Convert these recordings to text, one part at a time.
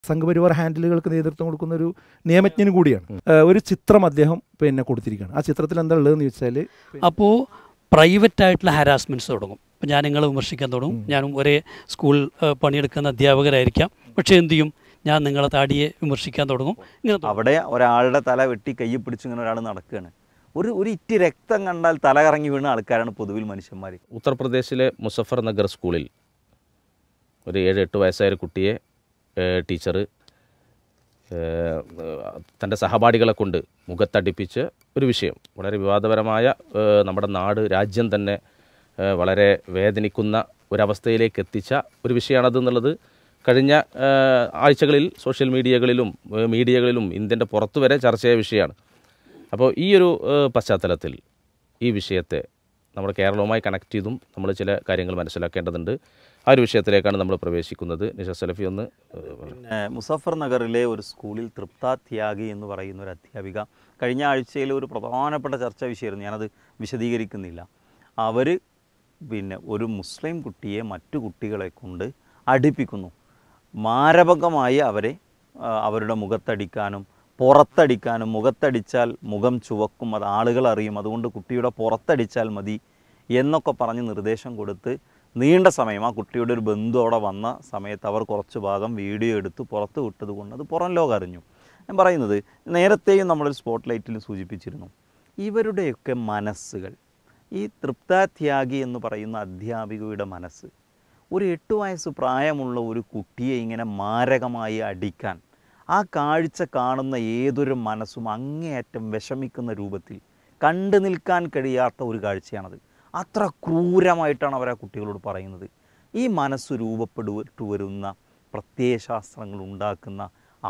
സംഘപരിവാർ ഹാൻഡിലുകൾക്ക് നേതൃത്വം കൊടുക്കുന്ന ഒരു നിയമജ്ഞനും കൂടിയാണ് ഏഹ് ഒരു ചിത്രം അദ്ദേഹം പിന്നെ കൊടുത്തിരിക്കുകയാണ് ആ ചിത്രത്തിൽ എന്താ ഉള്ളതെന്ന് ചോദിച്ചാൽ അപ്പോൾ പ്രൈവറ്റ് ആയിട്ടുള്ള ഹരാസ്മെൻറ്റ്സ് തുടങ്ങും ഇപ്പം ഞാൻ നിങ്ങളെ വിമർശിക്കാൻ തുടങ്ങും ഞാനും ഒരേ സ്കൂൾ ഏഹ്, പണിയെടുക്കുന്ന അധ്യാപകരായിരിക്കാം പക്ഷേ എന്ത് ചെയ്യും ഞാൻ നിങ്ങളെ താടിയെ വിമർശിക്കാൻ തുടങ്ങും ഇങ്ങനെ തുടങ്ങും. അവിടെ ഒരാളുടെ തല വെട്ടി കൈ പിടിച്ച് ഇങ്ങനെ ഒരാൾ നടക്കുകയാണ് ഒരു ഒരു ഇറ്റി രക്തം കണ്ടാൽ തല കറങ്ങി വീണ ആൾക്കാരാണ് പൊതുവിൽ മനുഷ്യന്മാർ ഉത്തർപ്രദേശിലെ മുസഫർ നഗർ സ്കൂളിൽ ഒരു ഏഴ് എട്ട് വയസ്സായ ഒരു കുട്ടിയെ ടീച്ചർ തൻ്റെ സഹപാഠികളെ കൊണ്ട് മുഖത്തടിപ്പിച്ച് ഒരു വിഷയം വളരെ വിവാദപരമായ ഏഹ്, നമ്മുടെ നാട് രാജ്യം തന്നെ ഏഹ്, വളരെ വേദനിക്കുന്ന ഒരവസ്ഥയിലേക്ക് എത്തിച്ച ഒരു വിഷയമാണത് എന്നുള്ളത് കഴിഞ്ഞ ഏഹ്, ആഴ്ചകളിൽ സോഷ്യൽ മീഡിയകളിലും ഏഹ്, മീഡിയകളിലും ഇന്ത്യൻ്റെ പുറത്തു വരെ ചർച്ചയായ വിഷയമാണ് അപ്പോൾ ഈ ഒരു ഏഹ്, പശ്ചാത്തലത്തിൽ ഈ വിഷയത്തെ നമ്മുടെ കേരളവുമായി കണക്ട് ചെയ്തും നമ്മൾ ചില കാര്യങ്ങൾ മനസ്സിലാക്കേണ്ടതുണ്ട് ആ ഒരു വിഷയത്തിലേക്കാണ് നമ്മൾ പ്രവേശിക്കുന്നത് നിഷ സലഫി ഒന്ന് ഏഹ്, പിന്നെ മുസഫർ നഗറിലെ ഒരു സ്കൂളിൽ തൃപ്ത ത്യാഗി എന്ന് പറയുന്ന ഒരു അധ്യാപിക കഴിഞ്ഞ ആഴ്ചയിൽ ഒരു പ്രധാനപ്പെട്ട ചർച്ചാ വിഷയമായിരുന്നു ഞാനത് വിശദീകരിക്കുന്നില്ല അവർ പിന്നെ ഒരു മുസ്ലിം കുട്ടിയെ മറ്റു കുട്ടികളെ കൊണ്ട് അടുപ്പിക്കുന്നു മാരകമായി അവരെ ആ, അവരുടെ മുഖത്തടിക്കാനും പുറത്തടിക്കാനും മുഖത്തടിച്ചാൽ മുഖം ചുവക്കും അത് ആളുകൾ അറിയും അതുകൊണ്ട് കുട്ടിയുടെ പുറത്തടിച്ചാൽ മതി എന്നൊക്കെ പറഞ്ഞ് നിർദ്ദേശം കൊടുത്ത് നീണ്ട സമയം ആ കുട്ടിയുടെ ഒരു ബന്ധു അവിടെ വന്ന സമയത്ത് അവർ കുറച്ച് ഭാഗം വീഡിയോ എടുത്ത് പുറത്ത് വിട്ടത് കൊണ്ട് അത് പുറം ലോകം അറിഞ്ഞു ഞാൻ പറയുന്നത് നേരത്തെയും നമ്മളൊരു സ്പോട്ട് ലൈറ്റിൽ സൂചിപ്പിച്ചിരുന്നു ഇവരുടെയൊക്കെ മനസ്സുകൾ ഈ തൃപ്ത ത്യാഗി എന്ന് പറയുന്ന അധ്യാപികയുടെ മനസ്സ് ഒരു എട്ട് വയസ്സ് പ്രായമുള്ള ഒരു കുട്ടിയെ ഇങ്ങനെ മാരകമായി അടിക്കാൻ ആ കാഴ്ച കാണുന്ന ഏതൊരു മനസ്സും അങ്ങേയറ്റം വിഷമിക്കുന്ന രൂപത്തിൽ കണ്ടു നിൽക്കാൻ കഴിയാത്ത ഒരു കാഴ്ചയാണത് അത്ര ക്രൂരമായിട്ടാണ് അവർ ആ കുട്ടികളോട് പറയുന്നത് ഈ മനസ്സ് രൂപപ്പെട്ടു വരുന്ന പ്രത്യയശാസ്ത്രങ്ങൾ ഉണ്ടാക്കുന്ന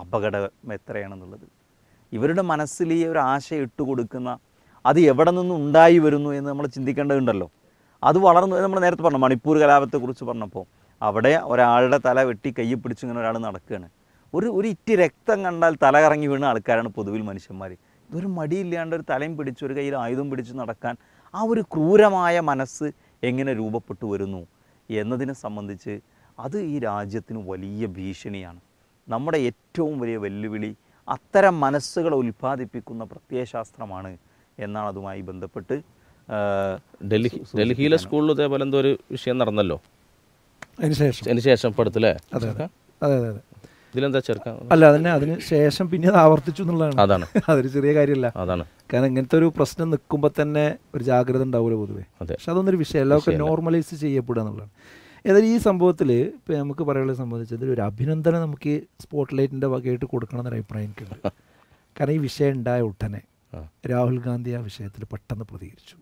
അപകടം എത്രയാണെന്നുള്ളത് ഇവരുടെ മനസ്സിൽ ഈ ഒരു ആശയം ഇട്ട് കൊടുക്കുന്ന അത് എവിടെ നിന്ന് ഉണ്ടായി വരുന്നു എന്ന് നമ്മൾ ചിന്തിക്കേണ്ടതുണ്ടല്ലോ അത് വളർന്നു നമ്മൾ നേരത്തെ പറഞ്ഞു മണിപ്പൂർ കലാപത്തെക്കുറിച്ച് പറഞ്ഞപ്പോൾ അവിടെ ഒരാളുടെ തല വെട്ടി കൈ പിടിച്ച് ഇങ്ങനെ ഒരാൾ നടക്കുകയാണ് ഒരു ഒരു ഇറ്റി രക്തം കണ്ടാൽ തല കറങ്ങി വീണ ആൾക്കാരാണ് പൊതുവിൽ മനുഷ്യന്മാർ ഇതൊരു മടിയില്ലാണ്ട് ഒരു തലയും പിടിച്ച് ഒരു കയ്യിൽ ആയുധം പിടിച്ച് നടക്കാൻ ആ ഒരു ക്രൂരമായ മനസ്സ് എങ്ങനെ രൂപപ്പെട്ടു വരുന്നു എന്നതിനെ സംബന്ധിച്ച് അത് ഈ രാജ്യത്തിന് വലിയ ഭീഷണിയാണ് നമ്മുടെ ഏറ്റവും വലിയ വെല്ലുവിളി അത്തരം മനസ്സുകളെ ഉൽപ്പാദിപ്പിക്കുന്ന പ്രത്യയശാസ്ത്രമാണ് എന്നാണ് അതുമായി ബന്ധപ്പെട്ട് ആ, ഡൽഹി സൂ- ഡൽഹിയിലെ സൂചിപ്പിക്കാനുള്ളത്. സ്കൂളിൽ ഇതേപോലെ എന്തോ ഒരു വിഷയം നടന്നല്ലോ അതിന് ശേഷം അതിന് ശേഷം ഇപ്പോൾ അടുത്തല്ലേ അതെ അതെ അതെ അതെ അതെ ഇതിലെന്താ ചേർക്കാം അല്ല അതിന് അതിന് ശേഷം പിന്നെ അത് ആവർത്തിച്ചു എന്നുള്ളതാണ് അതാണ് അതൊരു ചെറിയ കാര്യമല്ല അതാണ് കാരണം ഇങ്ങനത്തെ ഒരു പ്രശ്നം നിൽക്കുമ്പോൾ തന്നെ ഒരു ജാഗ്രത ഉണ്ടാവില്ല പൊതുവേ അതെ പക്ഷെ അതൊന്നൊരു വിഷയമല്ല അതൊക്കെ വിഷയമല്ല. നോർമലൈസ് ചെയ്യപ്പെടുക എന്നുള്ളതാണ് ഏതായാലും ഈ സംഭവത്തിൽ ഇപ്പോൾ നമുക്ക് പറയാനുള്ളത് സംബന്ധിച്ചത് ഒരു അഭിനന്ദനം നമുക്ക് സ്പോട്ട് ലൈറ്റിൻ്റെ വകയായിട്ട് കൊടുക്കണം എന്നൊരു അഭിപ്രായം എനിക്കുണ്ട് കാരണം ഈ വിഷയം ഉണ്ടായ ഉടനെ ആ. രാഹുൽ ഗാന്ധി ആ വിഷയത്തിൽ പെട്ടെന്ന് പ്രതികരിച്ചു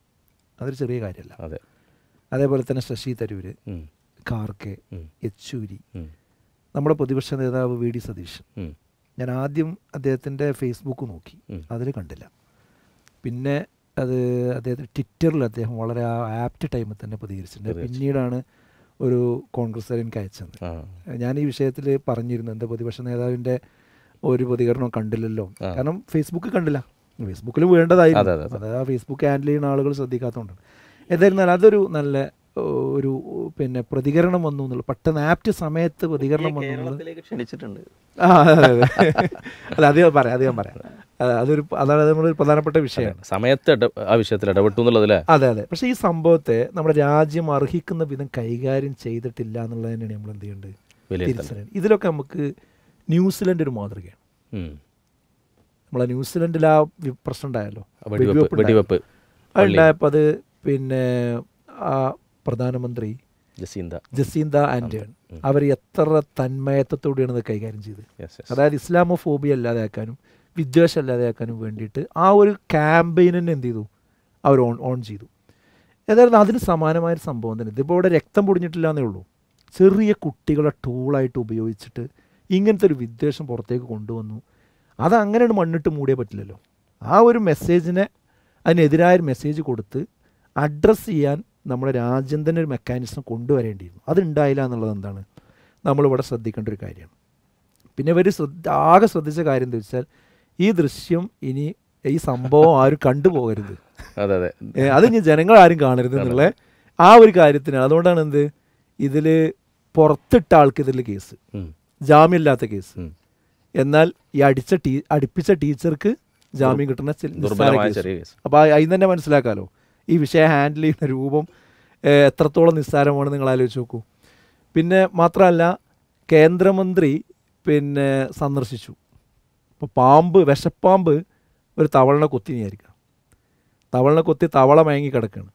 അതൊരു ചെറിയ കാര്യമല്ല അതെ അതേപോലെ തന്നെ ശശി തരൂര് ഉം, കാർക്കെ ഉം, യെച്ചൂരി ഉം, നമ്മുടെ പ്രതിപക്ഷ നേതാവ് വി ഡി സതീശൻ ഉം, ഞാൻ ആദ്യം അദ്ദേഹത്തിൻ്റെ ഫേസ്ബുക്ക് നോക്കി ഉം. അതിൽ കണ്ടില്ല പിന്നെ അത് അദ്ദേഹത്തിന് ട്വിറ്ററിൽ അദ്ദേഹം വളരെ ആപ്റ്റ് ടൈമിൽ തന്നെ പ്രതികരിച്ചിട്ടുണ്ട് പ്രതികരിച്ചു. പിന്നീടാണ് ഒരു കോൺഗ്രസ്സുകാരൻ അയച്ചത് ആ, ഞാൻ ഈ വിഷയത്തിൽ പറഞ്ഞിരുന്നു എൻ്റെ പ്രതിപക്ഷ നേതാവിൻ്റെ ഒരു പ്രതികരണം കണ്ടില്ലല്ലോ ആ. കാരണം ഫേസ്ബുക്ക് കണ്ടില്ല ഫേസ്ബുക്കിൽ വേണ്ടതായിരുന്നു അതെ, അതെ, അതെ. അത് ആ ഫേസ്ബുക്ക് ഹാൻഡിൽ ചെയ്യുന്ന ആളുകൾ ശ്രദ്ധിക്കാത്തതുകൊണ്ടാണ് എന്തായിരുന്നാലും അതൊരു നല്ല ഓ, ഒരു പിന്നെ പ്രതികരണം വന്നു എന്നുള്ളത് പെട്ടെന്ന് ആപ്റ്റ് സമയത്ത് പ്രതികരണം വന്നു എന്നുള്ളത് കേരളത്തിലേക്ക് ക്ഷണിച്ചിട്ടുണ്ട് ആ അതെ അതെ അതെ അത് ഞാൻ പറയാം അത് ഞാൻ പറയാം അത് അതൊരു അതാണ് നമ്മളൊരു പ്രധാനപ്പെട്ട വിഷയമാണ് സമയത്ത് ഇട- ആ വിഷയത്തിൽ ഇടപെട്ടു എന്നുള്ളതല്ലേ അതെ അതെ പക്ഷേ ഈ സംഭവത്തെ നമ്മുടെ രാജ്യം അർഹിക്കുന്ന വിധം കൈകാര്യം ചെയ്തിട്ടില്ല എന്നുള്ളത് തന്നെയാണ് നമ്മൾ എന്ത് ചെയ്യേണ്ടത് വിലയിരുത്തൽ തിരിച്ചറിയേണ്ടത് ഇതിലൊക്കെ നമുക്ക് ന്യൂസിലൻഡ് ഒരു മാതൃകയാണ് ഉം. നമ്മളെ ന്യൂസിലൻഡിൽ ആ വി- പ്രശ്നം ഉണ്ടായല്ലോ വെടിവെപ്പ് വെടിവെപ്പ് ഉണ്ടായപ്പോൾ അത് പിന്നെ ആ പ്രധാനമന്ത്രി ജസീന്ത ജസീന്ത ആൻഡേൺ ഉം. അവർ എത്ര തന്മയത്വത്തോടെയാണ് ഇത് കൈകാര്യം ചെയ്തത് യെസ് യെസ് അതായത് ഇസ്ലാമോഫോബിയ അല്ലാതെയാക്കാനും വിദ്വേഷം അല്ലാതെയാക്കാനും വേണ്ടിയിട്ട് ആ ഒരു ക്യാമ്പയിൻ തന്നെ എന്ത് ചെയ്തു അവർ ഓൺ ഓൺ ചെയ്തു ഏതായാലും അതിന് സമാനമായൊരു സംഭവം തന്നെ ഇതിപ്പോൾ ഇവിടെ രക്തം പൊടിഞ്ഞിട്ടില്ല എന്നേ ഉള്ളൂ ചെറിയ കുട്ടികളെ ടൂളായിട്ട് ഉപയോഗിച്ചിട്ട് ഇങ്ങനത്തെ ഒരു വിദ്വേഷം പുറത്തേക്ക് കൊണ്ടുവന്നു അത് അങ്ങനെയാണ് മണ്ണിട്ട് മൂടിയേ പറ്റില്ലല്ലോ ആ ഒരു മെസ്സേജിനെ അതിനെതിരായ ഒരു മെസ്സേജ് കൊടുത്ത് അഡ്രസ്സ് ചെയ്യാൻ നമ്മുടെ രാജ്യം തന്നെ ഒരു മെക്കാനിസം കൊണ്ടുവരേണ്ടിയിരുന്നു അതുണ്ടായില്ല എന്നുള്ളത് എന്താണ് നമ്മളിവിടെ ശ്രദ്ധിക്കേണ്ട ഒരു കാര്യമാണ് പിന്നെ ഇവർ ശ്രദ്ധ ആകെ ശ്രദ്ധിച്ച കാര്യം എന്താ വെച്ചാൽ ഈ ദൃശ്യം ഇനി ഈ സംഭവം ആരും കണ്ടുപോകരുത് അതെ അതെ ഏ, അത് ഇനി ജനങ്ങൾ ആരും കാണരുത് എന്നുള്ള ആ ഒരു കാര്യത്തിനാണ് അതുകൊണ്ടാണ് എന്ത് ഇതിൽ പുറത്തിട്ട ആൾക്ക് ഇതിൽ കേസ് ഉം. ജാമ്യമില്ലാത്ത കേസ് ഉം. എന്നാൽ ഈ അടിച്ച ടീ അടിപ്പിച്ച ടീച്ചർക്ക് ജാമ്യം കിട്ടുന്ന ചി- നിസ്സാര ദുർബലമായ കേസ്. ചെറിയ കേസ് അപ്പോൾ അതിന് തന്നെ മനസ്സിലാക്കാമല്ലോ ഈ വിഷയം ഹാൻഡിൽ ചെയ്യുന്ന രൂപം ഏഹ്, എത്രത്തോളം നിസ്സാരമാണ് നിങ്ങൾ ആലോചിച്ച് നോക്കൂ പിന്നെ മാത്രമല്ല കേന്ദ്രമന്ത്രി പിന്നെ സന്ദർശിച്ചു ഇപ്പോൾ പാമ്പ് വിഷപ്പാമ്പ് ഒരു തവളനെ കൊത്തി വിചാരിക്കുക തവളനെ കൊത്തി തവള മയങ്ങി കിടക്കുകയാണ്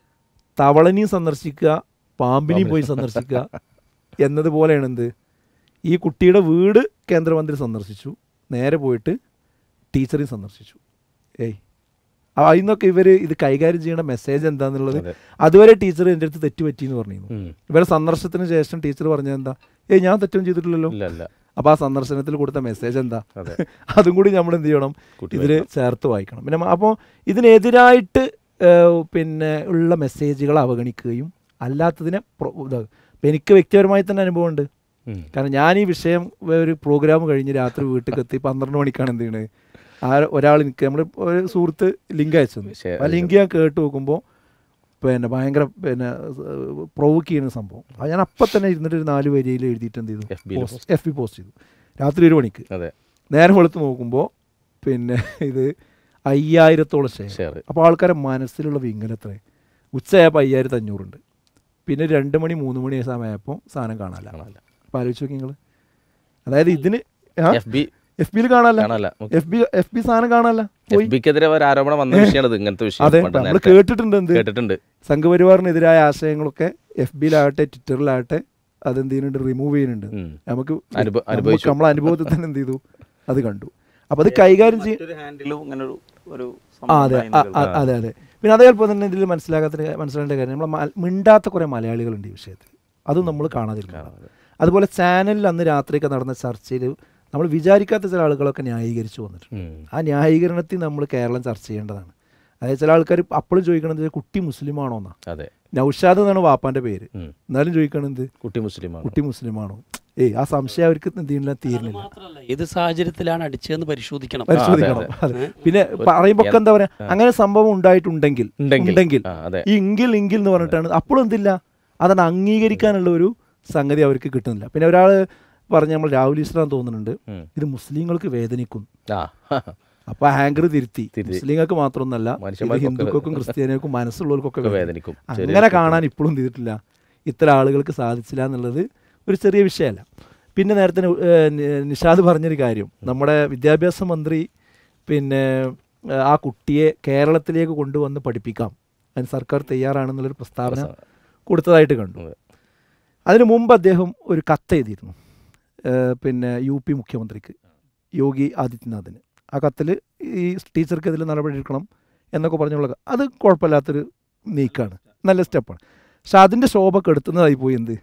തവളനെയും സന്ദർശിക്കുക പാമ്പിനെയും പോയി സന്ദർശിക്കുക എന്നതുപോലെയാണ് എന്ത് ഈ കുട്ടിയുടെ വീട് കേന്ദ്രമന്ത്രി സന്ദർശിച്ചു നേരെ പോയിട്ട് ടീച്ചറെയും സന്ദർശിച്ചു ഏയ് ആ, അതിന്നൊക്കെ ഇവർ ഇത് കൈകാര്യം ചെയ്യണ മെസ്സേജ് എന്താണെന്നുള്ളത് അതെ. അതുവരെ ടീച്ചർ എൻ്റെ അടുത്ത് തെറ്റ് പറ്റിയെന്ന് പറഞ്ഞിരുന്നു ഉം. ഇവരെ സന്ദർശനത്തിന് ശേഷം ടീച്ചർ പറഞ്ഞത് എന്താ ഏയ് ഞാൻ തെറ്റൊന്നും ചെയ്തിട്ടില്ലല്ലോ ഇല്ല ഇല്ല അപ്പോൾ ആ സന്ദർശനത്തിൽ കൊടുത്ത മെസ്സേജ് എന്താ അതെ അതും കൂടി നമ്മൾ എന്ത് ചെയ്യണം കൂട്ടി ഇതിൽ വായിക്കണം. ചേർത്ത് വായിക്കണം പിന്നെ അപ്പോൾ ഇതിനെതിരായിട്ട് ഏഹ്, പിന്നെ ഉള്ള മെസ്സേജുകൾ അവഗണിക്കുകയും അല്ലാത്തതിനെ പ്രൊ- ഇതാ- ഇപ്പം എനിക്ക് വ്യക്തിപരമായി തന്നെ അനുഭവമുണ്ട് ഉം. കാരണം ഞാൻ ഈ വിഷയം ഒരു പ്രോഗ്രാം കഴിഞ്ഞ് രാത്രി വീട്ടിൽ എത്തി പന്ത്രണ്ട് മണിക്കാണ് എന്ത് ചെയ്യണത് ആ ഒരാൾ എനിക്ക് നമ്മൾ ഒരു സുഹൃത്ത് ലിങ്ക് അയച്ചു തന്നു. ശരി. ആ ലിങ്ക് ഞാൻ കേട്ട് നോക്കുമ്പോൾ പിന്നെ ഭയങ്കര പിന്നെ പ്രൊവോക്ക് ചെയ്യുന്ന സംഭവം അത് ഞാൻ അപ്പം തന്നെ ഇരുന്നിട്ട് ഒരു നാല് വരിയിൽ എഴുതിയിട്ട് എന്ത് ചെയ്തു FB യിൽ പോസ്റ്റ് എഫ് ബി പോസ്റ്റ് ചെയ്തു രാത്രി ഒരു മണിക്ക് അതെ നേരം വെളുത്ത് നോക്കുമ്പോൾ പിന്നെ ഇത് അയ്യായിരത്തോളം ഷെയർ ഷെയർ അപ്പോൾ ആൾക്കാരെ മനസ്സിലുള്ള വിങ്ങൽ എത്ര ഉച്ചയായപ്പോൾ അയ്യായിരത്തി അഞ്ഞൂറുണ്ട് പിന്നെ രണ്ട് മണി മൂന്ന് മണി സമയമായപ്പോൾ സാധനം കാണാനില്ല കാണാനില്ല അപ്പോൾ ആലോചിച്ച് നോക്കി നിങ്ങൾ അതായത് ഇതിന് എഫ് ബി എഫ് ബിയിൽ കാണാനല്ല കാണാനല്ല എഫ് ബി എഫ് ബി സാധനം കാണാനല്ല പോയി എഫ് ബിക്കെതിരെ ഒരു ആരോപണം വന്ന വിഷയമാണ് ഇത് ഇങ്ങനത്തെ വിഷയം അതെ പണ്ട് നമ്മൾ നേരത്തെ കേട്ടിട്ടുണ്ട് എന്ത് കേട്ടിട്ടുണ്ട് സംഘപരിവാറിനെതിരായ ആശയങ്ങളൊക്കെ എഫ് ബിയിലാകട്ടെ ട്വിറ്ററിലാകട്ടെ അതെന്ത് ചെയ്യുന്നുണ്ട് റിമൂവ് ചെയ്യുന്നുണ്ട് ഉം. നമുക്ക് അനുഭ- നമുക്ക് അനുഭവിച്ചു. നമ്മളെ അനുഭവത്തിൽ തന്നെ എന്ത് ചെയ്തു അത് കണ്ടു അപ്പോൾ അത് കൈകാര്യം ചെയ്യും മറ്റൊരു ഹാൻഡിലും ഇങ്ങനെ ഒരു ഒരു ആ സംഭവം അതെ ഉണ്ടായിരുന്നു ആ, ആ, അതെ അതെ പിന്നെ അതേപോലെ തന്നെ ഇതിൽ മനസ്സിലാക്കാത്ത മനസ്സിലാക്കേണ്ട കാര്യം നമ്മൾ മിണ്ടാത്ത കുറേ മലയാളികളുണ്ട് ഈ വിഷയത്തിൽ അതും നമ്മൾ കാണാതിരിക്കണം അതുപോലെ ചാനലിൽ അന്ന് രാത്രിയൊക്കെ നടന്ന ചർച്ചയിൽ നമ്മൾ വിചാരിക്കാത്ത ചില ആളുകളൊക്കെ ന്യായീകരിച്ചു വന്നിട്ടുണ്ട് ഉം. ആ ന്യായീകരണത്തിൽ നമ്മൾ കേരളം ചർച്ച ചെയ്യേണ്ടതാണ് അതായത് ചില ആൾക്കാർ അപ്പോഴും ചോദിക്കണത് കുട്ടി മുസ്ലിമാണോ എന്നാ അതെ നൗഷാദ് എന്നാണ് വാപ്പാന്റെ പേര് ഉം. എന്നാലും ചോദിക്കണത് കുട്ടി മുസ്ലിമാണ് കുട്ടി മുസ്ലിമാണോ ഏയ് ആ സംശയം അവർക്ക് എന്ത് ചെയ്യുന്നില്ല തീരുന്നില്ല മാത്രമല്ല ഏത് സാഹചര്യത്തിലാണ് അടിച്ചതെന്ന് പരിശോധിക്കണം പരിശോധിക്കണം അതെ, അതെ. പിന്നെ പറയുമ്പോ ഒക്കെ എന്താ പറയാ അങ്ങനെ സംഭവം ഉണ്ടായിട്ടുണ്ടെങ്കിൽ ഉണ്ടെങ്കിൽ. ഉണ്ടെങ്കിൽ ആ, അതെ. ഈ എങ്കിൽ എങ്കിൽ എന്ന് പറഞ്ഞിട്ടാണ് അപ്പോഴും എന്തില്ല അതാണ് അംഗീകരിക്കാനുള്ള ഒരു സംഗതി അവർക്ക് കിട്ടുന്നില്ല പിന്നെ ഒരാൾ പറഞ്ഞ നമ്മൾ രാഹുൽ ഇസ്ലാം തോന്നുന്നുണ്ട് ഉം. ഇത് മുസ്ലിങ്ങൾക്ക് വേദനിക്കും ആ അപ്പൊ ഹാങ്കർ തിരുത്തി തിരുത്തി. മുസ്ലിങ്ങൾക്ക് മാത്രമൊന്നല്ല ഇത് മനുഷ്യന്മാർക്കൊക്കെ ഹിന്ദുക്കൾക്കും ക്രിസ്ത്യാനികൾക്കും മനസ്സുള്ളവർക്കൊക്കെ ഒക്കെ വേദനിക്കും. വേദനിക്കും ചെറിയ അങ്ങനെ കാണാൻ ഇപ്പോഴും ചെയ്തിട്ടില്ല ഇത്ര ആളുകൾക്ക് സാധിച്ചില്ല എന്നുള്ളത് ഒരു ചെറിയ വിഷയമല്ല പിന്നെ നേരത്തെ നി- ഏഹ് നി- നിഷാദ് പറഞ്ഞൊരു കാര്യം നമ്മുടെ വിദ്യാഭ്യാസ മന്ത്രി പിന്നെ ഏഹ് ആ കുട്ടിയെ കേരളത്തിലേക്ക് കൊണ്ടുവന്ന് പഠിപ്പിക്കാം അതിന് സർക്കാർ തയ്യാറാണെന്നുള്ളൊരു പ്രസ്താവന കൊടുത്തതായിട്ട് കണ്ടു അതെ. അതിനു മുമ്പ് അദ്ദേഹം ഒരു കത്ത് എഴുതിയിരുന്നു ഏഹ് പിന്നെ യു പി മുഖ്യമന്ത്രിക്ക് യോഗി ആദിത്യനാഥിന് ആ കത്തിൽ ഈ ടീച്ചർക്ക് ഇതിൽ നടപടി എടുക്കണം എന്നൊക്കെ പറഞ്ഞുള്ള ക- അത് കുഴപ്പമില്ലാത്തൊരു നീക്കാണ് നല്ല സ്റ്റെപ്പാണ് പക്ഷെ അതിൻ്റെ ശോഭ കെടുത്തുന്നതായി പോയി എന്ത്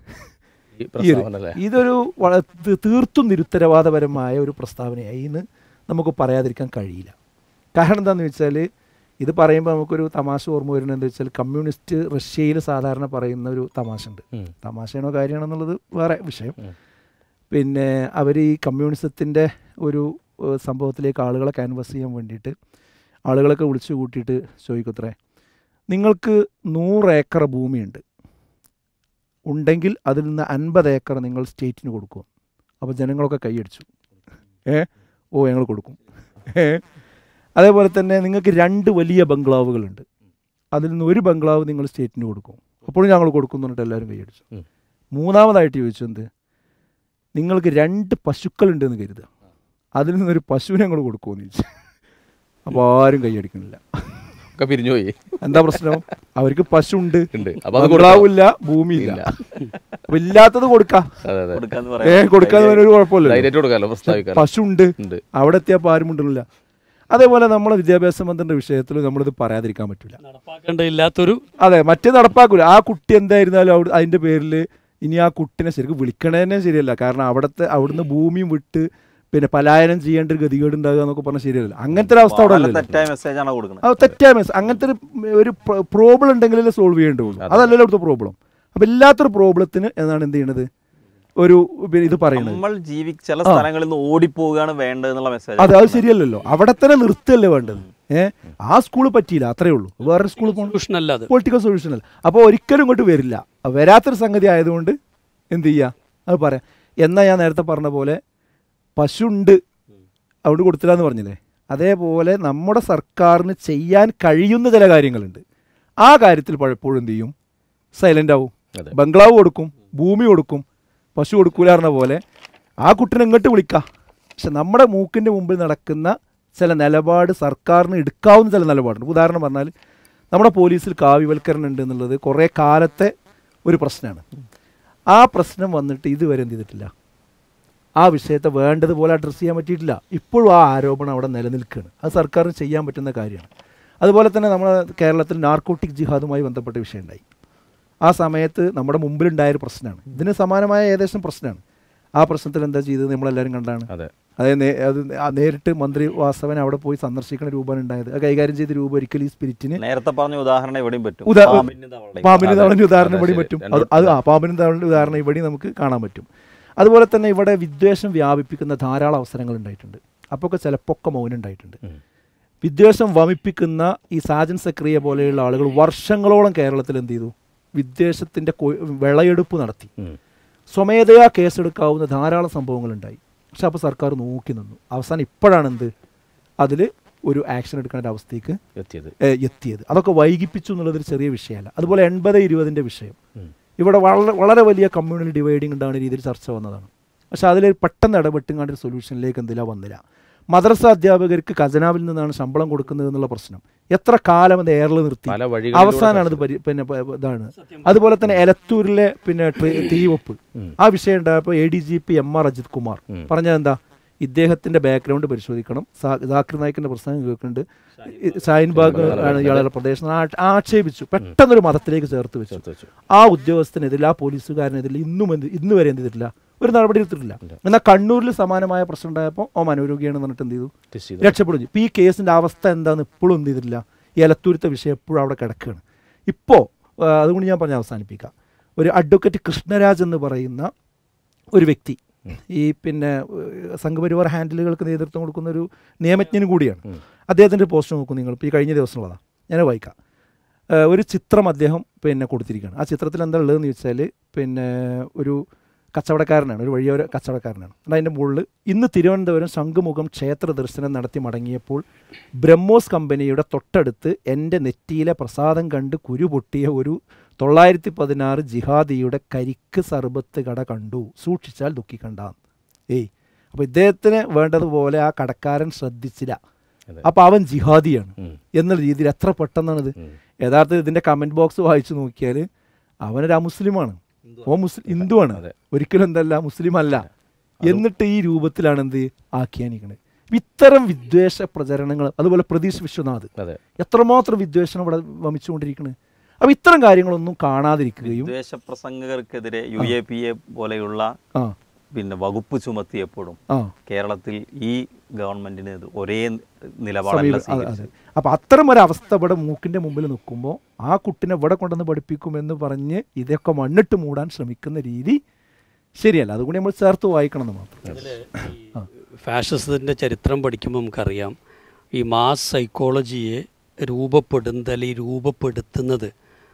ഈ പ്രസ്താവന അല്ലേ ഇതൊരു വള- തി- തീർത്തും നിരുത്തരവാദപരമായ ഒരു പ്രസ്താവനയായി എന്ന് നമുക്ക് പറയാതിരിക്കാൻ കഴിയില്ല കാരണം എന്താണെന്ന് വെച്ചാൽ ഇത് പറയുമ്പോൾ നമുക്കൊരു തമാശ ഓർമ്മ വരുന്നത് എന്താ വെച്ചാൽ കമ്മ്യൂണിസ്റ്റ് റഷ്യയിൽ സാധാരണ പറയുന്ന ഒരു തമാശ ഉണ്ട് ഉം. തമാശയാണോ കാര്യമാണെന്നുള്ളത് വേറെ വിഷയം ഉം. പിന്നെ അവർ ഈ കമ്മ്യൂണിസത്തിൻ്റെ ഒരു ഏഹ്, സംഭവത്തിലേക്ക് ആളുകളെ ക്യാൻവസ് ചെയ്യാൻ വേണ്ടിയിട്ട് ആളുകളൊക്കെ വിളിച്ചു കൂട്ടിയിട്ട് ചോദിക്കത്രേ നിങ്ങൾക്ക് നൂറ് ഏക്കർ ഭൂമിയുണ്ട് ഉണ്ടെങ്കിൽ അതിൽ നിന്ന് അൻപത് ഏക്കർ നിങ്ങൾ സ്റ്റേറ്റിന് കൊടുക്കും അപ്പോൾ ജനങ്ങളൊക്കെ കൈയടിച്ചു ഏ ഓ ഞങ്ങൾ കൊടുക്കും ഏ അതേപോലെ തന്നെ നിങ്ങൾക്ക് രണ്ട് വലിയ ബംഗ്ലാവുകളുണ്ട് അതിൽ നിന്ന് ഒരു ബംഗ്ലാവ് നിങ്ങൾ സ്റ്റേറ്റിന് കൊടുക്കും അപ്പോഴും ഞങ്ങൾ കൊടുക്കും എന്ന് പറഞ്ഞിട്ട് എല്ലാവരും കൈയടിച്ചു ഉം. മൂന്നാമതായിട്ട് ചോദിച്ചു എന്ത് നിങ്ങൾക്ക് രണ്ട് പശുക്കളുണ്ടെന്ന് കരുതുക അതിൽ നിന്നൊരു പശുവിനെ ഞങ്ങൾ കൊടുക്കുമെന്ന് ചോദിച്ചു അപ്പോൾ ആരും കൈയടിക്കണില്ല ഒക്കെ പിരിഞ്ഞുപോയി എന്താ പ്രശ്നം അവർക്ക് പശു ഉണ്ട് ഉണ്ട് അപ്പൊ അത് കൊടുക്കാം. ബംഗ്ലാവില്ല ഭൂമിയില്ല ഇല്ല. അപ്പൊ ഇല്ലാത്തത് കൊടുക്കാം അതെ അതെ കൊടുക്കാന്ന് ഏ പറയാം കൊടുക്കാതെ ഒരു കുഴപ്പമില്ല ധൈര്യമായിട്ട് കൊടുക്കാമല്ലോ പ്രസ്താവിക്കാൻ പശു ഉണ്ട് ഉണ്ട് അവിടെ എത്തിയപ്പോൾ ആരും ഉണ്ടല്ല അതേപോലെ നമ്മളെ വിദ്യാഭ്യാസ മന്ത്രിയുടെ വിഷയത്തിൽ നമ്മളിത് പറയാതിരിക്കാൻ പറ്റില്ല നടപ്പാക്കേണ്ടതില്ലാത്തൊരു അതെ മറ്റേ നടപ്പാക്കൂല ആ കുട്ടി എന്തായിരുന്നാലും അവിടെ അതിന്റെ പേരിൽ ഇനി ആ കുട്ടിനെ ശരിക്കും വിളിക്കണതന്നെ ശരിയല്ല കാരണം അവിടുത്തെ അവിടുന്ന് ഭൂമിയും വിട്ട് പിന്നെ പലായനം ചെയ്യേണ്ട ഒരു ഗതികേട് ഉണ്ടാകുക എന്നൊക്കെ പറഞ്ഞാൽ ശരിയല്ല അങ്ങനത്തെ ഒരു അവസ്ഥ അവിടെ വളരെ അല്ലല്ലോ തെറ്റായ മെസ്സേജ് ആണ് കൊടുക്കുന്നത് അത് തെറ്റായ മെസ്സേജ് അങ്ങനത്തെ ഒരു ഒരു പ്രോബ്ലം ഉണ്ടെങ്കിലേ സോൾവ് ചെയ്യേണ്ടതുള്ളൂ അതല്ലല്ലോ ഇവിടുത്തെ പ്രോബ്ലം അപ്പം ഇല്ലാത്തൊരു പ്രോബ്ലത്തിന് എന്നാണ് എന്ത് ചെയ്യണത് ഒരു പിന്നെ ഇത് പറയുന്നത് നമ്മൾ ജീവി ചില സ്ഥലങ്ങളിൽ നിന്ന് ഓടിപ്പോവുകയാണ് വേണ്ടത് എന്നുള്ള മെസ്സേജ് അതെ അത് ശരിയല്ലല്ലോ അവിടെ തന്നെ നിർത്തുകയല്ലേ വേണ്ടത് ഏഹ് ആ സ്കൂൾ പറ്റിയില്ല അത്രേ ഉള്ളൂ വേറെ സ്കൂളിൽ പോകണം സൊല്യൂഷൻ അല്ല അത് പൊളിറ്റിക്കൽ സൊല്യൂഷൻ അല്ല അപ്പോൾ ഒരിക്കലും ഇങ്ങോട്ട് വരില്ല വരാത്തൊരു സംഗതി ആയതുകൊണ്ട് എന്ത് ചെയ്യുക അത് പറയാം എന്നാൽ ഞാൻ നേരത്തെ പറഞ്ഞ പോലെ പശുണ്ട് അവിടെ കൊടുത്തില്ല എന്ന് പറഞ്ഞില്ലേ അതേപോലെ നമ്മുടെ സർക്കാരിന് ചെയ്യാൻ കഴിയുന്ന ചില കാര്യങ്ങളുണ്ട് ആ കാര്യത്തിൽ പലപ്പോഴും എന്ത് ചെയ്യും സൈലൻ്റ് ആവും അതെ. ബംഗ്ലാവ് കൊടുക്കും ഭൂമി കൊടുക്കും പശു കൊടുക്കൂല പറഞ്ഞ പോലെ ആ കുട്ടിനെ ഇങ്ങോട്ട് വിളിക്കാം പക്ഷെ നമ്മുടെ മൂക്കിൻ്റെ മുമ്പിൽ നടക്കുന്ന ചില നിലപാട് സർക്കാരിന് എടുക്കാവുന്ന ചില നിലപാടുണ്ട് ഉദാഹരണം പറഞ്ഞാൽ നമ്മുടെ പോലീസിൽ കാവ്യവൽക്കരണം ഉണ്ട് എന്നുള്ളത് കുറേ കാലത്തെ ഒരു പ്രശ്നമാണ് ആ പ്രശ്നം വന്നിട്ട് ഇതുവരെ എന്ത് ചെയ്തിട്ടില്ല ആ വിഷയത്തെ വേണ്ടതുപോലെ അഡ്രസ്സ് ചെയ്യാൻ പറ്റിയിട്ടില്ല ഇപ്പോഴും ആ ആരോപണം അവിടെ നിലനിൽക്കുകയാണ് അത് സർക്കാരിന് ചെയ്യാൻ പറ്റുന്ന കാര്യമാണ് അതുപോലെ തന്നെ നമ്മുടെ കേരളത്തിൽ നാർക്കോട്ടിക് ജിഹാദുമായി ബന്ധപ്പെട്ട വിഷയം ഉണ്ടായി ആ സമയത്ത് നമ്മുടെ മുമ്പിലുണ്ടായൊരു പ്രശ്നമാണ് ഇതിന് സമാനമായ ഏകദേശം പ്രശ്നമാണ് ആ പ്രശ്നത്തിൽ എന്താ ചെയ്തത് നമ്മളെല്ലാവരും കണ്ടാണ് അതെ അതായത് നേ- അത് ആ നേരിട്ട് മന്ത്രി വാസവൻ അവിടെ പോയി സന്ദർശിക്കുന്ന രൂപമാണ് ഉണ്ടായത് അത് കൈകാര്യം ചെയ്ത രൂപം ഒരിക്കലും ഈ സ്പിരിറ്റിന് നേരത്തെ പറഞ്ഞ ഉദാഹരണം എവിടെയും പറ്റും ഉദാ- പാമ്പിന് തവളയും. പാമ്പിന് അതെ. തവളിന് ഉദാഹരണം അതെ, ഇവിടെ ശരി. പറ്റും രണ്ടും അത് അത് ആ പാമ്പിന് തവളിൻ്റെ ഉദാഹരണം ഇവിടെ നമുക്ക് കാണാൻ പറ്റും അതുപോലെ തന്നെ ഇവിടെ വിദ്വേഷം വ്യാപിപ്പിക്കുന്ന ധാരാളം അവസരങ്ങൾ ഉണ്ടായിട്ടുണ്ട് അപ്പോൾ ഒക്കെ ചിലപ്പോൾ ഒക്കെ മൗനം ഉണ്ടായിട്ടുണ്ട് ഉം. വിദ്വേഷം വമിപ്പിക്കുന്ന ഈ സാജൻ സക്രിയ പോലെയുള്ള ആളുകൾ വർഷങ്ങളോളം കേരളത്തിൽ എന്ത് ചെയ്തു വിദ്വേഷത്തിൻ്റെ കൊ- വിളയെടുപ്പ് നടത്തി ഉം. സ്വമേധയാ കേസെടുക്കാവുന്ന ധാരാളം സംഭവങ്ങളുണ്ടായി പക്ഷെ അപ്പോൾ സർക്കാർ നോക്കി നിന്നു അവസാനം ഇപ്പോഴാണ് എന്ത് അതിൽ ഒരു ആക്ഷൻ എടുക്കേണ്ട ഒരു അവസ്ഥയ്ക്ക് എത്തിയത് ഏ, എത്തിയത് അതൊക്കെ വൈകിപ്പിച്ചു എന്നുള്ളതൊരു ചെറിയ വിഷയമല്ല അതുപോലെ എൺപത് ഇരുപതിൻ്റെ വിഷയം ഉം. ഇവിടെ വളരെ വളരെ വലിയ കമ്മ്യൂണൽ ഡിവൈഡിങ് ഉണ്ടാകുന്ന രീതിയിൽ ചർച്ച വന്നതാണ് പക്ഷെ അതിൽ പെട്ടെന്ന് ഇടപെട്ടുകൊണ്ട് ഒരു സൊല്യൂഷനിലേക്ക് എന്തില്ല വന്നില്ല മദ്രസ അധ്യാപകർക്ക് ഖജനാവിൽ നിന്നാണ് ശമ്പളം കൊടുക്കുന്നത് എന്നുള്ള പ്രശ്നം എത്ര കാലം അത് എയറിൽ നിർത്തി പല വഴികളിലൂടെ അവസാനമാണ് ഇത് പരി പിന്നെ പ- ഇതാണ് അതുപോലെ തന്നെ എലത്തൂരിലെ പിന്നെ ട്രെ- തീവെപ്പ് ഉം. ആ വിഷയം ഉണ്ടായപ്പോൾ A D G P M R Ajith Kumar ഉം. പറഞ്ഞത് എന്താ ഇദ്ദേഹത്തിന്റെ ബാക്ക്ഗ്രൗണ്ട് പരിശോധിക്കണം സാ- ജാക്കിർ നായിക്കിന്റെ പ്രസംഗം കേൾക്കുന്നുണ്ട് ഷാഹിൻബാഗ് ആണ് ഇയാളുടെ പ്രദേശം ആ- ആക്ഷേപിച്ചു പെട്ടെന്നൊരു മതത്തിലേക്ക് ചേർത്ത് വെച്ചു ചേർത്ത് വെച്ചു ആ ഉദ്യോഗസ്ഥനെതിരെ ആ പോലീസുകാരനെതിരെ ഇന്നും എന്ത് ഇന്ന് വരെ എന്ത് ചെയ്തിട്ടില്ല ഒരു നടപടി എടുത്തിട്ടില്ല എന്നാൽ കണ്ണൂരിൽ സമാനമായ പ്രശ്നം ഉണ്ടായപ്പോൾ ഓ മനോരോഗിയാണെന്ന് പറഞ്ഞിട്ട് എന്ത് ചെയ്തു ടെസ്റ്റ് ചെയ്തു രക്ഷപ്പെടും ഇപ്പം ഈ കേസിൻ്റെ അവസ്ഥ എന്താന്ന് ഇപ്പോഴും എന്ത് ചെയ്തിട്ടില്ല ഈ എലത്തൂരത്തെ വിഷയം എപ്പോഴും അവിടെ കിടക്കുകയാണ് ഇപ്പോൾ അതുകൊണ്ട് ഞാൻ പറഞ്ഞ് അവസാനിപ്പിക്കാം ഒരു അഡ്വക്കേറ്റ് കൃഷ്ണരാജ് എന്ന് പറയുന്ന ഒരു വ്യക്തി ഈ പിന്നെ ഏഹ്, സംഘപരിവാർ ഹാൻഡിലുകൾക്ക് നേതൃത്വം കൊടുക്കുന്ന ഒരു നിയമജ്ഞനും കൂടിയാണ് ഉം. അദ്ദേഹത്തിൻ്റെ പോസ്റ്റ് നോക്കൂ നിങ്ങൾ ഇപ്പോൾ ഈ കഴിഞ്ഞ ദിവസമുള്ളതാണ് ഞാൻ വായിക്കാം ഏഹ്, ഒരു ചിത്രം അദ്ദേഹം പിന്നെ കൊടുത്തിരിക്കുകയാണ് ആ ചിത്രത്തിൽ എന്താ ഉള്ളതെന്ന് ചോദിച്ചാൽ പിന്നെ ഒരു കച്ചവടക്കാരനാണ് ഒരു വഴിയോര കച്ചവടക്കാരനാണ് എന്നിട്ട് അതിൻ്റെ മുകളിൽ ഇന്ന് തിരുവനന്തപുരം ശംഖുമുഖം ക്ഷേത്ര ദർശനം നടത്തി മടങ്ങിയപ്പോൾ ബ്രഹ്മോസ് കമ്പനിയുടെ തൊട്ടടുത്ത് എൻ്റെ നെറ്റിയിലെ പ്രസാദം കണ്ട് കുരു പൊട്ടിയ ഒരു തൊള്ളായിരത്തി പതിനാറ് ജിഹാദിയുടെ കരിക്ക് സർബത്ത് കട കണ്ടു സൂക്ഷിച്ചാൽ ദുഃഖിക്കണ്ട ഏയ് അപ്പോൾ ഇദ്ദേഹത്തിന് വേണ്ടതുപോലെ ആ കടക്കാരൻ ശ്രദ്ധിച്ചില്ല അതെ. അപ്പോൾ അവൻ ജിഹാദിയാണ് ഉം. എന്നുള്ള രീതിയിൽ എത്ര പെട്ടെന്നാണിത് ഉം. യഥാർത്ഥത്തിൽ ഇതിൻ്റെ കമൻറ്റ് ബോക്സ് വായിച്ചു നോക്കിയാൽ അവനൊരു അമുസ്ലിമാണ് ഓ മുസ്ലിം ഹിന്ദുവാണ് അതെ. ഒരിക്കലും എന്തല്ല മുസ്ലിം അല്ല എന്നിട്ട് ഈ രൂപത്തിലാണ് എന്ത് ആഖ്യാനിക്കുന്നത് ഇത്തരം വിദ്വേഷ പ്രചരണങ്ങൾ അതുപോലെ പ്രതീഷ് വിശ്വനാഥ് അതെ എത്രമാത്രം വിദ്വേഷണം ഇവിടെ വമിച്ചുകൊണ്ടിരിക്കുന്നത് അപ്പോൾ ഇത്തരം കാര്യങ്ങളൊന്നും കാണാതിരിക്കുകയും വിദ്വേഷ പ്രസംഗകർക്കെതിരെ യു എ പി എ പോലെയുള്ള ആ പിന്നെ വകുപ്പ് ചുമത്തിയപ്പോഴും ആ കേരളത്തിൽ ഈ ഗവൺമെന്റിന് ഇത് ഒരേ നിലപാടല്ല സമീപ- അതെ, അതെ. സ്വീകരിച്ചത് അപ്പോൾ അത്തരം ഒരു അവസ്ഥ ഇവിടെ മൂക്കിൻ്റെ മുമ്പിൽ നിൽക്കുമ്പോൾ ആ കുട്ടിനെ ഇവിടെ കൊണ്ടുവന്ന് പഠിപ്പിക്കുമെന്ന് പറഞ്ഞ് ഇതൊക്കെ മണ്ണിട്ട് മൂടാൻ ശ്രമിക്കുന്ന രീതി ശരിയല്ല അതുകൊണ്ട് നമ്മൾ ചേർത്ത് വായിക്കണം എന്ന് മാത്രം ഫാഷിസത്തിൻ്റെ ചരിത്രം പഠിക്കുമ്പോൾ നമുക്കറിയാം ഈ മാസ് സൈക്കോളജിയെ രൂപപ്പെടുന്നത് അല്ലെങ്കിൽ രൂപപ്പെടുത്തുന്നത്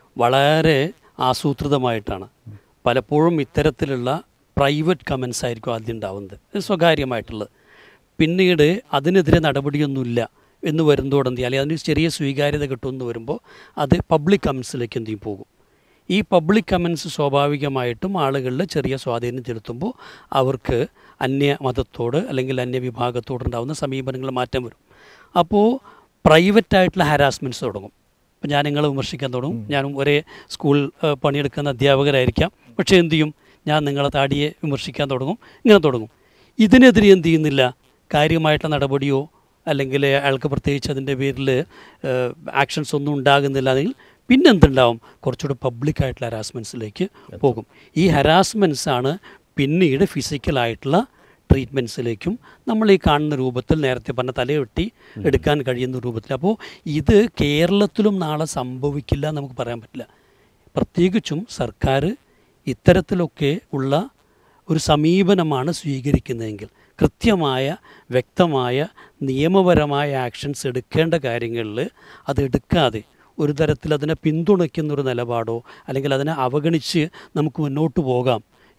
വളരെ ആസൂത്രിതമായിട്ടാണ് പലപ്പോഴും ഇത്തരത്തിലുള്ള പ്രൈവറ്റ് കമൻസ് ആയിരിക്കും ആദ്യം ഉണ്ടാവുന്നത് ഇത് സ്വകാര്യമായിട്ടുള്ളത് പിന്നീട് അതിനെതിരെ നടപടിയൊന്നുമില്ല എന്ന് വരുന്നതോടെ എന്ത് ചെയ്യും അല്ലെങ്കിൽ അതിന് ചെറിയ സ്വീകാര്യത കിട്ടുമെന്ന് വരുമ്പോൾ അത് പബ്ലിക് കമൻസിലേക്ക് എന്ത് ചെയ്യും പോകും ഈ പബ്ലിക് കമൻസ് സ്വാഭാവികമായിട്ടും ആളുകളിൽ ചെറിയ സ്വാധീനം ചെലുത്തുമ്പോൾ അവർക്ക് അന്യ മതത്തോട് അല്ലെങ്കിൽ അന്യ വിഭാഗത്തോടുണ്ടാകുന്ന സമീപനങ്ങൾ മാറ്റം വരും അപ്പോൾ പ്രൈവറ്റായിട്ടുള്ള ഹാരാസ്മെൻറ്റ്സ് തുടങ്ങും അപ്പോൾ ഞാൻ നിങ്ങളെ വിമർശിക്കാൻ തുടങ്ങും ഞാനും ഒരേ സ്കൂൾ ഏഹ്, പണിയെടുക്കുന്ന അധ്യാപകരായിരിക്കാം പക്ഷേ എന്ത് ചെയ്യും ഞാൻ നിങ്ങളെ താടിയെ വിമർശിക്കാൻ തുടങ്ങും ഇങ്ങനെ തുടങ്ങും ഇതിനെതിരെ എന്ത് ചെയ്യുന്നില്ല കാര്യമായിട്ടുള്ള നടപടിയോ അല്ലെങ്കിൽ അയാൾക്ക് പ്രത്യേകിച്ച് അതിൻ്റെ പേരിൽ ആക്ഷൻസ് ഒന്നും ഉണ്ടാകുന്നില്ല എങ്കിൽ പിന്നെ എന്തുണ്ടാവും കുറച്ചുകൂടെ പബ്ലിക്കായിട്ടുള്ള ഹരാസ്മെൻറ്റ്സിലേക്ക് പോകും ഈ ഹരാസ്മെൻറ്റ്സ് ആണ് പിന്നീട് ഫിസിക്കലായിട്ടുള്ള ട്രീറ്റ്മെൻറ്റ്സിലേക്കും നമ്മൾ ഈ കാണുന്ന രൂപത്തിൽ നേരത്തെ പറഞ്ഞ തലയൊട്ടി എടുക്കാൻ കഴിയുന്ന രൂപത്തിൽ അപ്പോൾ ഇത് കേരളത്തിലും നാളെ സംഭവിക്കില്ല എന്ന് നമുക്ക് പറയാൻ പറ്റില്ല പ്രത്യേകിച്ചും സർക്കാർ ഇത്തരത്തിലൊക്കെ ഉള്ള ഒരു സമീപനമാണ് സ്വീകരിക്കുന്നതെങ്കിൽ കൃത്യമായ വ്യക്തമായ നിയമപരമായ ആക്ഷൻസ് എടുക്കേണ്ട കാര്യങ്ങളിൽ അത് എടുക്കാതെ ഒരു തരത്തിൽ അതിനെ പിന്തുണയ്ക്കുന്ന ഒരു നിലപാടോ അല്ലെങ്കിൽ അതിനെ അവഗണിച്ച് നമുക്ക് മുന്നോട്ട് പോകാം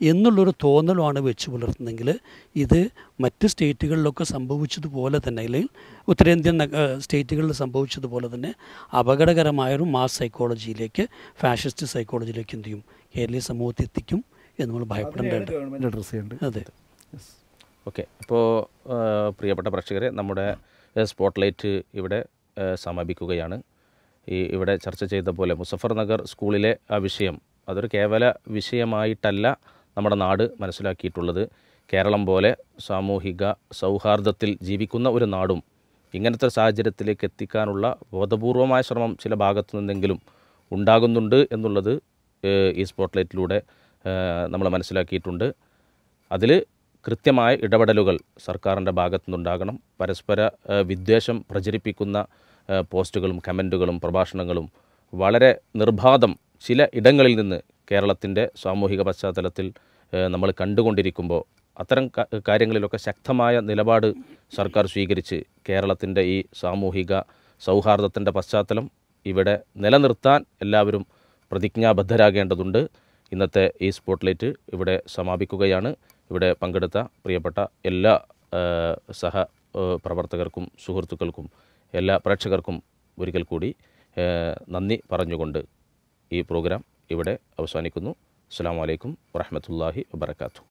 എന്നുള്ളൊരു തോന്നലുമാണ് വെച്ച് പുലർത്തുന്നതെങ്കിൽ ഇത് മറ്റ് സ്റ്റേറ്റുകളിലൊക്കെ സംഭവിച്ചതുപോലെ തന്നെ അല്ലെങ്കിൽ ഉത്തരേന്ത്യൻ നഗ- ഏഹ് സ്റ്റേറ്റുകളിൽ സംഭവിച്ചതുപോലെ തന്നെ അപകടകരമായൊരു മാസ് സൈക്കോളജിയിലേക്ക് ഫാഷിസ്റ്റ് സൈക്കോളജിയിലേക്ക് എന്ത് ചെയ്യും കേരളീയ സമൂഹത്തെ എത്തിക്കും എന്ന് നമ്മൾ ഭയപ്പെടേണ്ടതുണ്ട് ഗവൺമെൻറ് അഡ്രസ് ചെയ്യേണ്ടത് അതെ ഓക്കെ അപ്പോൾ പ്രിയപ്പെട്ട പ്രേക്ഷകരെ നമ്മുടെ ഏഹ്, സ്പോട്ട്ലൈറ്റ് ഇവിടെ ഏഹ്, സമാപിക്കുകയാണ് ഈ ഇവിടെ ചർച്ച ചെയ്ത പോലെ മുസഫർ നഗർ സ്കൂളിലെ ആ വിഷയം അതൊരു കേവല വിഷയമായിട്ടല്ല നമ്മുടെ നാട് മനസ്സിലാക്കിയിട്ടുള്ളത് കേരളം പോലെ സാമൂഹിക സൗഹാർദ്ദത്തിൽ ജീവിക്കുന്ന ഒരു നാടും ഇങ്ങനത്തെ ഒരു സാഹചര്യത്തിലേക്ക് എത്തിക്കാനുള്ള ബോധപൂർവമായ ശ്രമം ചില ഭാഗത്തു നിന്നെങ്കിലും ഉണ്ടാകുന്നുണ്ട് എന്നുള്ളത് ഏഹ്, ഈ സ്പോട്ട്ലൈറ്റിലൂടെ നമ്മൾ മനസ്സിലാക്കിയിട്ടുണ്ട് അതിൽ കൃത്യമായ ഇടപെടലുകൾ സർക്കാരിൻ്റെ ഭാഗത്തു നിന്നുണ്ടാകണം പരസ്പര ഏഹ്, വിദ്വേഷം പ്രചരിപ്പിക്കുന്ന ഏഹ്, പോസ്റ്റുകളും കമൻറ്റുകളും പ്രഭാഷണങ്ങളും വളരെ നിർബാധം ചില ഇടങ്ങളിൽ നിന്ന് കേരളത്തിൻ്റെ സാമൂഹിക പശ്ചാത്തലത്തിൽ ഏഹ്, നമ്മൾ കണ്ടുകൊണ്ടിരിക്കുമ്പോൾ അത്തരം ക- കാര്യങ്ങളിലൊക്കെ ശക്തമായ നിലപാട് സർക്കാർ സ്വീകരിച്ച് കേരളത്തിൻ്റെ ഈ സാമൂഹിക സൗഹാർദ്ദത്തിൻ്റെ പശ്ചാത്തലം ഇവിടെ നിലനിർത്താൻ എല്ലാവരും പ്രതിജ്ഞാബദ്ധരാകേണ്ടതുണ്ട് ഇന്നത്തെ ഈ സ്പോട്ട്ലൈറ്റ് ഇവിടെ സമാപിക്കുകയാണ് ഇവിടെ പങ്കെടുത്ത പ്രിയപ്പെട്ട എല്ലാ ഏഹ്, സഹ ഏഹ്, പ്രവർത്തകർക്കും സുഹൃത്തുക്കൾക്കും എല്ലാ പ്രേക്ഷകർക്കും ഒരിക്കൽ കൂടി ഏഹ്, നന്ദി പറഞ്ഞുകൊണ്ട് ഈ പ്രോഗ്രാം ഇവിടെ അവസാനിക്കുന്നു അസ്സാം വലൈക്കും വറഹമത്തല്ലാഹി വാബർക്കാത്തു